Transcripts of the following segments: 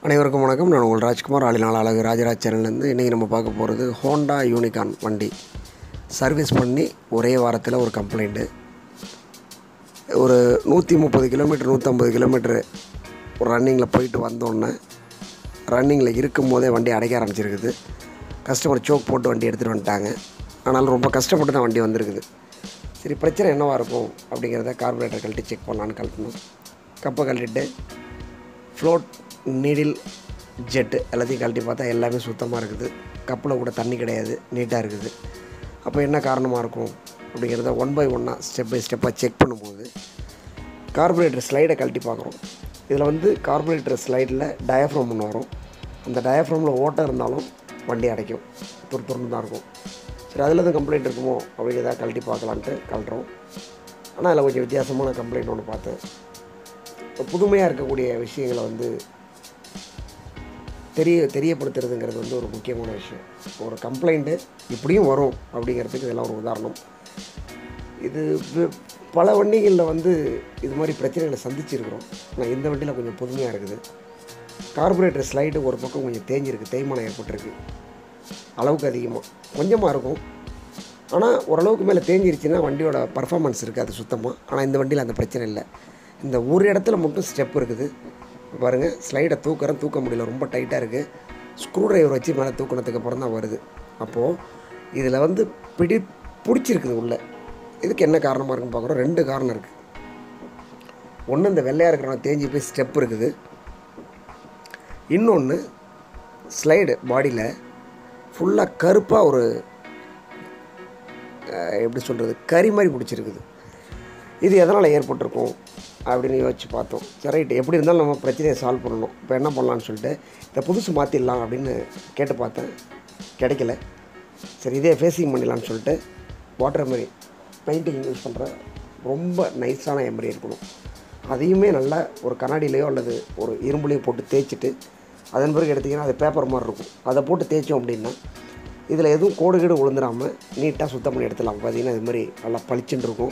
அனைவருக்கும் வணக்கம் நான் உங்கள் ராஜ்குமார் ஆளினால் அழகு ராஜராஜ் சேனல்லேருந்து இன்றைக்கி நம்ம பார்க்க போகிறது ஹோண்டா யூனிகான் வண்டி சர்வீஸ் பண்ணி ஒரே வாரத்தில் ஒரு கம்ப்ளைண்ட்டு ஒரு நூற்றி முப்பது கிலோமீட்டர் நூற்றம்பது கிலோமீட்டர் ஒரு ரன்னிங்கில் போயிட்டு வந்தோடனே ரன்னிங்கில் இருக்கும் போதே வண்டி அடைக்க ஆரம்பிச்சிருக்குது கஸ்டமர் சோக் போட்டு வண்டி எடுத்துகிட்டு வந்துட்டாங்க ஆனாலும் ரொம்ப கஷ்டப்பட்டு தான் வண்டி வந்திருக்குது சரி பிரச்சனை என்னவாக இருக்கும் அப்படிங்கிறத கார்பரேட்டர் கழட்டி செக் பண்ணலான்னு கழட்டணும் கப்பை கழட்டிட்டு ஃப்ளோட் நீடில் ஜெட்டு எல்லாத்தையும் கழட்டி பார்த்தா எல்லாமே சுத்தமாக இருக்குது கப்பில் கூட தண்ணி கிடையாது நீட்டாக இருக்குது அப்போ என்ன காரணமாக இருக்கும் அப்படிங்கிறத ஒன் பை ஒன்னாக ஸ்டெப் பை ஸ்டெப்பாக செக் பண்ணும்போது கார்பரேட்டர் ஸ்லைடை கழட்டி பார்க்குறோம் இதில் வந்து கார்பரேட்டர் ஸ்லைடில் டயஃப்ரம் ஒன்று வரும் அந்த டயஃப்ரமில் ஓட்டம் இருந்தாலும் வண்டி அடைக்கும் துரு துருன்னு தான் இருக்கும் சரி அதில் எதுவும் கம்ப்ளைண்ட் இருக்குமோ அப்படிங்கிறத கழட்டி பார்க்கலான்ட்டு கழட்டுறோம் ஆனால் அதில் கொஞ்சம் வித்தியாசமான கம்ப்ளைண்ட் ஒன்று பார்த்தேன் புதுமையாக இருக்கக்கூடிய விஷயங்களை வந்து தெரிய தெரியப்படுத்துறதுங்கிறது வந்து ஒரு முக்கியமான விஷயம் ஒரு கம்ப்ளைண்ட்டு இப்படியும் வரும் அப்படிங்கிறதுக்கு இதெல்லாம் ஒரு உதாரணம் இது வி- பல வண்டிகளில் வந்து இது மாதிரி பிரச்சனைகளை சந்திச்சிருக்கிறோம் ஆனால் இந்த வண்டியில் கொஞ்சம் புதுமையாக இருக்குது கார்பரேட்டர் ஸ்லைடு ஒரு பக்கம் கொஞ்சம் தேஞ்சிருக்கு தேய்மானம் ஏற்பட்டிருக்கு அளவுக்கு அதிகமாக கொஞ்சமாக இருக்கும் ஆனால் ஓரளவுக்கு மேலே தேஞ்சிருச்சுன்னா வண்டியோட பர்ஃபார்மன்ஸ் இருக்காது சுத்தமாக ஆனால் இந்த வண்டியில் அந்த பிரச்சனை இல்லை இந்த ஒரு இடத்துல மட்டும் ஸ்டெப் இருக்குது பாருங்கள் ஸ்லைடை தூக்குறேன் தூக்க முடியல ரொம்ப டைட்டாக இருக்குது ஸ்க்ரூ டிரைவர் வச்சு மேலே தூக்கினதுக்கு அப்புறம் தான் வருது அப்போது இதில் வந்து பிடி பிடிச்சிருக்குது உள்ளே இதுக்கு என்ன காரணமாக இருக்குன்னு பார்க்குறோம் ரெண்டு காரணம் இருக்குது ஒன்று இந்த வெள்ளையாக இருக்கிறவங்க தேஞ்சு போய் ஸ்டெப் இருக்குது இன்னொன்று ஸ்லைடு பாடியில் ஃபுல்லாக கருப்பாக ஒரு அஹ், எப்படி சொல்கிறது கறி மாதிரி பிடிச்சிருக்குது இது எதனால் ஏற்பட்டிருக்கும் அப்படின்னு யோசிச்சு பார்த்தோம் சரி ரைட்டு எப்படி இருந்தாலும் நம்ம பிரச்சனையை சால்வ் பண்ணணும் இப்போ என்ன பண்ணலான்னு சொல்லிட்டு இதை புதுசு மாற்றிடலாம் அப்படின்னு கேட்டு பார்த்தேன் கிடைக்கல சரி இதே ஃபேஸிங் பண்ணிடலான்னு சொல்லிட்டு வாட்டர் மாதிரி பெயிண்டிங் யூஸ் பண்ணுற ரொம்ப நைஸான எம்பரி இருக்கணும் அதையுமே நல்லா ஒரு கண்ணாடியிலையோ அல்லது ஒரு இரும்புலையோ போட்டு தேய்ச்சிட்டு அதன் பிறகு எடுத்திங்கன்னா அது பேப்பர் மாதிரி இருக்கும் அதை போட்டு தேய்ச்சோம் அப்படின்னா இதில் எதுவும் கோடு கீடு விழுந்துடாமல் நீட்டாக சுத்தம் பண்ணி எடுத்துடலாம் பார்த்தீங்கன்னா இது மாதிரி நல்லா பளிச்சுன்னு இருக்கும்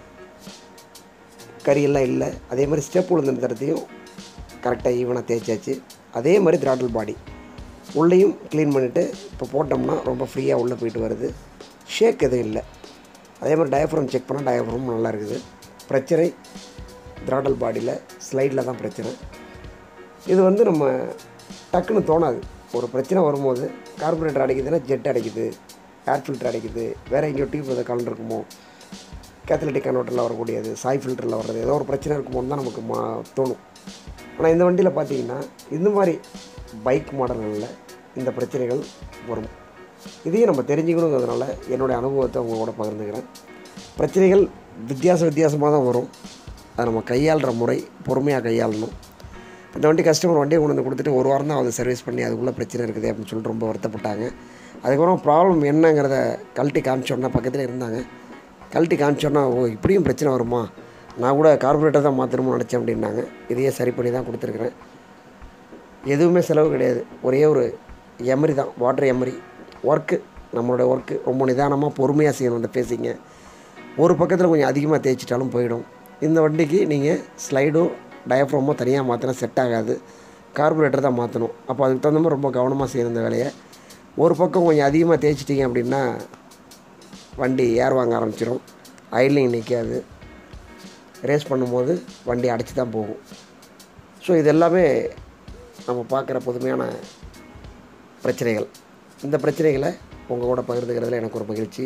கறியெல்லாம் இல்லை அதே மாதிரி ஸ்டெப் விழுந்த இடத்தையும் கரெக்டாக ஈவனாக தேய்ச்சாச்சு அதே மாதிரி திராட்டில் பாடி உள்ளேயும் க்ளீன் பண்ணிவிட்டு இப்போ போட்டோம்னா ரொம்ப ஃப்ரீயாக உள்ளே போயிட்டு வருது ஷேக் எதுவும் இல்லை அதே மாதிரி டயஃப்ரம் செக் பண்ணால் டயஃப்ரம் நல்லா இருக்குது பிரச்சனை திராட்டல் பாடியில் ஸ்லைடில் தான் பிரச்சனை இது வந்து நம்ம டக்குன்னு தோணாது ஒரு பிரச்சனை வரும்போது கார்பரேட்டர் அடைக்குதுன்னா ஜெட் அடைக்குது ஏர் ஃபில்டர் அடைக்குது வேறு எங்கேயோ டியூப் எதை கலந்து இருக்குமோ கேத்தலிட்டிக் கன்வெர்ட்டரில் வரக்கூடியது சாய் ஃபில்டரில் வர்றது ஏதோ ஒரு பிரச்சனை இருக்குமோன்னு தான் நமக்கு மா தோணும் ஆனால் இந்த வண்டியில் பார்த்தீங்கன்னா இந்த மாதிரி பைக் மாடல்களில் இந்த பிரச்சனைகள் வரும் இதையும் நம்ம தெரிஞ்சுக்கணுங்கிறதுனால என்னுடைய அனுபவத்தை உங்க கூட பகிர்ந்துக்கிறேன் பிரச்சனைகள் வித்தியாச வித்தியாசமாக தான் வரும் அதை நம்ம கையாளுற முறை பொறுமையாக கையாளணும் இந்த வண்டி கஸ்டமர் வண்டியை கொண்டு வந்து கொடுத்துட்டு ஒரு வாரம் தான் அதை சர்வீஸ் பண்ணி அதுக்குள்ளே பிரச்சனை இருக்குது அப்படின்னு சொல்லிட்டு ரொம்ப வருத்தப்பட்டாங்க அதுக்கப்புறம் ப்ராப்ளம் என்னங்கிறத கழட்டி காமிச்சோன்னா பக்கத்தில் இருந்தாங்க கழட்டி காமிச்சோன்னா ஓ இப்படியும் பிரச்சனை வருமா நான் கூட கார்பரேட்டர் தான் மாற்றணும்னு நினச்சேன் அப்படின்னாங்க இதையே சரி பண்ணி தான் கொடுத்துருக்குறேன் எதுவுமே செலவு கிடையாது ஒரே ஒரு எமரி தான் வாட்டர் எமரி ஒர்க்கு நம்மளோட ஒர்க்கு ரொம்ப நிதானமாக பொறுமையாக செய்யணும் இந்த பேசிங்க ஒரு பக்கத்தில் கொஞ்சம் அதிகமாக தேய்ச்சிட்டாலும் போயிடும் இந்த வண்டிக்கு நீங்கள் ஸ்லைடோ டயஃப்ரமோ தனியாக மாற்றினா செட் ஆகாது கார்பரேட்டர் தான் மாற்றணும் அப்போ அதுக்கு தகுந்த மாதிரி ரொம்ப கவனமாக செய்யணும் இந்த வேலையை ஒரு பக்கம் கொஞ்சம் அதிகமாக தேய்ச்சிட்டிங்க அப்படின்னா வண்டி ஏர் வாங்க ஆரம்பிச்சிடும் ஐட்லிங் நிற்காது ரேஸ் பண்ணும்போது வண்டி அடைச்சி தான் போகும் ஸோ இது எல்லாமே நம்ம பார்க்குற புதுமையான பிரச்சனைகள் இந்த பிரச்சனைகளை உங்கள் கூட பகிர்ந்துக்கிறதுல எனக்கு ஒரு மகிழ்ச்சி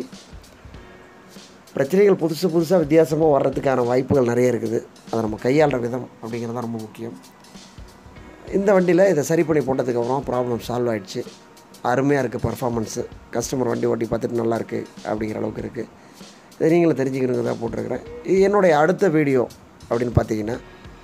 பிரச்சனைகள் புதுசு புதுசாக வித்தியாசமாக வர்றதுக்கான வாய்ப்புகள் நிறைய இருக்குது அதை நம்ம கையாளுற விதம் அப்படிங்கிறது தான் ரொம்ப முக்கியம் இந்த வண்டியில் இதை சரி பண்ணி போட்டதுக்கப்புறம் ப்ராப்ளம் சால்வ் ஆயிடுச்சு அருமையாக இருக்குது பர்ஃபார்மன்ஸு கஸ்டமர் வண்டி ஓட்டி பார்த்துட்டு நல்லா இருக்குது அப்படிங்கிற அளவுக்கு இருக்குது இதை நீங்களும் தெரிஞ்சுக்கணுங்க தான் போட்டிருக்கிறேன் இது என்னுடைய அடுத்த வீடியோ அப்படின்னு பார்த்தீங்கன்னா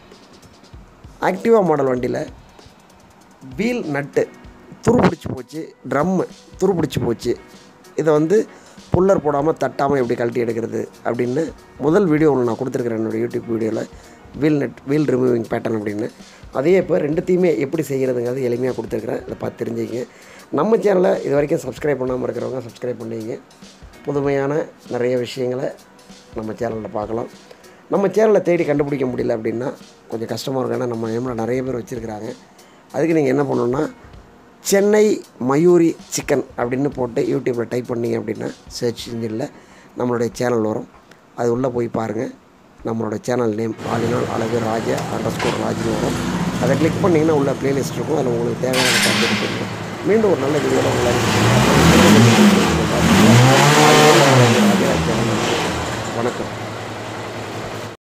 ஆக்டிவா மாடல் வண்டியில் வீல் நட்டு துருப்பிடிச்சு போச்சு ட்ரம்மு துருப்பிடிச்சு போச்சு இதை வந்து புல்லர் போடாமல் தட்டாமல் எப்படி கழட்டி எடுக்கிறது அப்படின்னு முதல் வீடியோ ஒன்று நான் கொடுத்துருக்குறேன் என்னோடய யூடியூப் வீடியோவில் wheel nut wheel removing pattern அப்படின்னு அதே இப்போ ரெண்டுத்தையுமே எப்படி செய்கிறதுங்கிறது எளிமையாக கொடுத்துருக்குறேன் அதை பார்த்து தெரிஞ்சுக்கங்க நம்ம சேனலை இது வரைக்கும் சப்ஸ்கிரைப் பண்ணாமல் இருக்கிறவங்க சப்ஸ்கிரைப் பண்ணிங்க புதுமையான நிறைய விஷயங்களை நம்ம சேனலில் பார்க்கலாம் நம்ம சேனலை தேடி கண்டுபிடிக்க முடியல அப்படின்னா கொஞ்சம் கஷ்டமாக இருக்கும் ஏன்னா நம்ம நேமில் நிறைய பேர் வச்சுருக்கிறாங்க அதுக்கு நீங்கள் என்ன பண்ணணுன்னா சென்னை மயூரி சிக்கன் அப்படின்னு போட்டு யூடியூப்பில் டைப் பண்ணீங்க அப்படின்னா சர்ச் இன்ஜினில் நம்மளுடைய சேனல் வரும் அது உள்ளே போய் பாருங்கள் நம்மளோட சேனல் நேம் ஆளினால் அழகு ராஜ அண்டர் ஸ்கோர் ராஜ்னு வரும் அதை கிளிக் பண்ணிங்கன்னா உள்ள பிளேலிஸ்ட் இருக்கும் அதில் உங்களுக்கு தேவையான பார்த்து மீண்டும் ஒரு நல்ல வீடியோவில் உங்களை